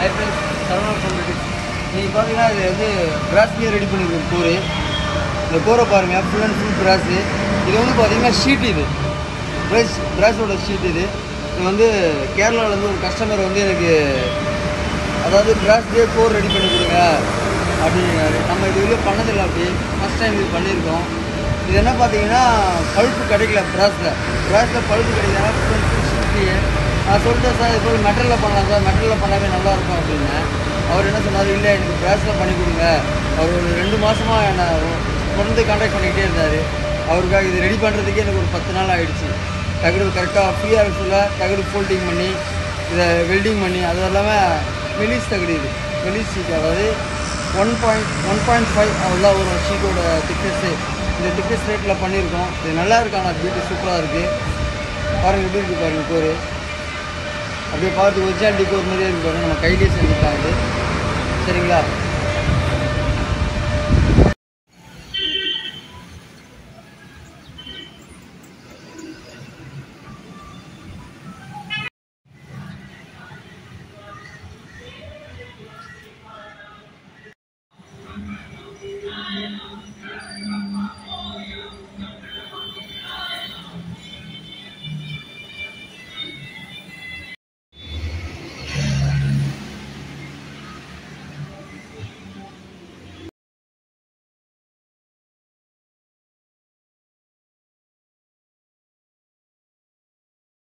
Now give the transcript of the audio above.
hi friends Saravana காம்படிக்ஸ் நீங்கள் பார்த்தீங்கன்னா இது வந்து கிராஸ்லேயே ரெடி பண்ணியிருக்கோம் கூறு இந்த கூரை பாருங்கள் ஃபுல் அண்ட் ஃபுல் கிராஸு இது வந்து பார்த்தீங்கன்னா ஷீட் இது ப்ரைஸ் பிராஸோட ஷீட் இது இது வந்து கேரளாவிலேருந்து ஒரு கஸ்டமர் வந்து எனக்கு அதாவது பிராஸ்லேயே கோர் ரெடி பண்ணி கொடுங்க அப்படின்னாரு நம்ம இது வரையும் பண்ணதில்லை அப்படி ஃபஸ்ட் டைம் இது பண்ணியிருக்கோம் இது என்ன பார்த்தீங்கன்னா பழுப்பு கிடைக்கல பிராஸில் பிராஸில் பழுப்பு கிடைக்கல ஷீட்லேயே நான் சொல்லிட்டேன் சார் இது போய் மெட்டலில் பண்ணலாம் சார் மெட்டலில் பண்ணாவே நல்லாயிருக்கும் அப்படின்னேன் அவர் என்ன சொன்னார் இல்லை எனக்கு பிராஸில் பண்ணி கொடுங்க அவர் ஒரு ரெண்டு மாதமாக என்னை தொடர்ந்து கான்டாக்ட் பண்ணிக்கிட்டே இருந்தார் அவருக்காக இது ரெடி பண்ணுறதுக்கே எனக்கு ஒரு பத்து நாள் ஆகிடுச்சு தகடு கரெக்டாக ஃப்ரீயாக தகடு ஃபோல்டிங் பண்ணி இதை வெல்டிங் பண்ணி அது இல்லாமல் மெலிஸ் தகடு இது மெலிஸ் ஷீட் அதாவது one point one point five அவ்வளோதான் ஒரு ஷீட்டோட திக்னஸ்ஸு இந்த திக்னஸ் ரேட்டில் பண்ணியிருக்கோம் இது நல்லா இருக்கு ஆனால் பியூட்டி சூப்பராக இருக்குது பாருங்கள் எப்படி இருக்குது பாருங்கள் கோரு அப்படியே பார்த்து ஒரிஜினாலிட்டி கோர் மாதிரியே இருக்குது பாருங்கள் நம்ம கையிலே செஞ்சுக்கலாம் இது சரிங்களா